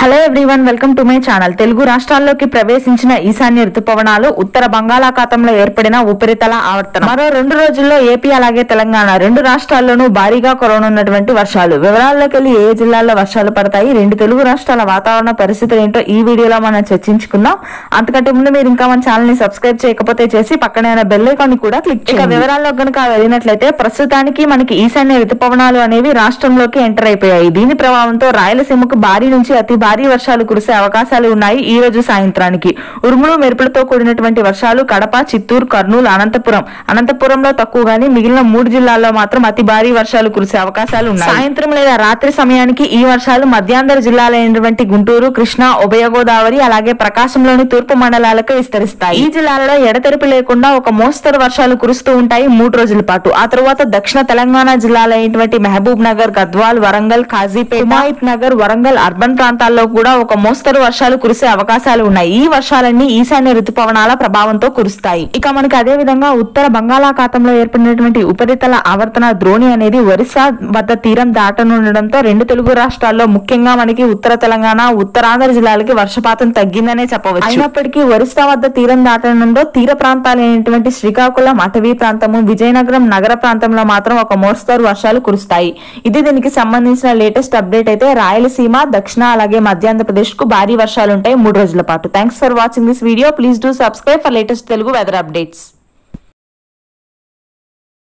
hello everyone welcome to my channel Telugu రాష్ట్రాల్లోకి ప్రవేశించిన ఈశాన్య రుతుపవనాలు ఉత్తర బంగాళాఖాతంలో ఏర్పడిన ఉపరితల ఆవర్తనం మరో రెండు రోజుల్లో ఏపీ అలాగే తెలంగాణ రెండు రాష్ట్రాల్లోనూ భారీగా కురవనున్నటువంటి వర్షాలు వివరాల్లోకి వెళ్ళి ఏ జిల్లాల్లో వర్షాలు పడతాయి రెండు తెలుగు రాష్ట్రాల వాతావరణ పరిస్థితులు ఏంటో ఈ వీడియోలో మనం చర్చించుకుందాం అంతకంటే ముందు మీరు ఇంకా మన ఛానల్ ని సబ్స్క్రైబ్ చేయకపోతే చేసి పక్కనే ఉన్న బెల్ ఐకాన్ ని కూడా క్లిక్ చేయండి వివరాల్లో కనుక వెళ్ళినట్లయితే ప్రస్తుతానికి మనకి ఈశాన్య రుతుపవనాలు అనేవి రాష్ట్రంలోకి ఎంటర్ అయిపోయాయి దీని ప్రభావంతో రాయలసీమకు భారీ నుంచి అతి భారీ వర్షాలు కురిసే అవకాశాలు ఉన్నాయి ఈ రోజు సాయంత్రానికి ఉరుములు మెరుపులతో కూడినటువంటి వర్షాలు కడప చిత్తూరు కర్నూలు అనంతపురం అనంతపురంలో తక్కువ గానీ మిగిలిన మూడు జిల్లాల్లో మాత్రం అతి భారీ వర్షాలు కురిసే అవకాశాలు ఉన్నాయి సాయంత్రం లేదా రాత్రి సమయానికి ఈ వర్షాలు మధ్యాంధ్ర జిల్లాలైనటువంటి గుంటూరు కృష్ణా ఉభయ గోదావరి అలాగే ప్రకాశంలోని తూర్పు మండలాలకు విస్తరిస్తాయి ఈ జిల్లాలలో ఎడతెరిపి లేకుండా ఒక మోస్తరు వర్షాలు కురుస్తూ ఉంటాయి మూడు రోజుల పాటు ఆ తరువాత దక్షిణ తెలంగాణ జిల్లాలైనటువంటి Mahabubnagar Gadwal Warangal Kazipet Himayatnagar Warangal urban ప్రాంతాల్లో కూడా ఒక మోస్తరు వర్షాలు కురిసే అవకాశాలు ఉన్నాయి ఈ వర్షాలన్నీ ఈశాన్య రుతుపవనాల ప్రభావంతో కురుస్తాయి ఇక మనకి అదే విధంగా ఉత్తర బంగాళాఖాతంలో ఏర్పడినటువంటి ఉపరితల ఆవర్తన ద్రోణి అనేది ఒరిస్సా వద్ద తీరం దాటనుండడంతో రెండు తెలుగు రాష్ట్రాల్లో ముఖ్యంగా మనకి ఉత్తర తెలంగాణ ఉత్తరాంధ్ర జిల్లాలకి వర్షపాతం తగ్గిందనే చెప్పవచ్చు అయినప్పటికీ ఒరిస్సా వద్ద తీరం దాటనుండో తీర ప్రాంతాలైనటువంటి శ్రీకాకుళం అటవీ ప్రాంతము విజయనగరం నగర ప్రాంతంలో మాత్రం ఒక మోస్తరు వర్షాలు కురుస్తాయి ఇది దీనికి సంబంధించిన లేటెస్ట్ అప్డేట్ అయితే రాయలసీమ దక్షిణ అలాగే మధ్యాంధ్రప్రదేశ్ కు భారీ వర్షాలు ఉంటాయి మూడు రోజుల పాటు thanks for watching this video please do subscribe for latest Telugu weather updates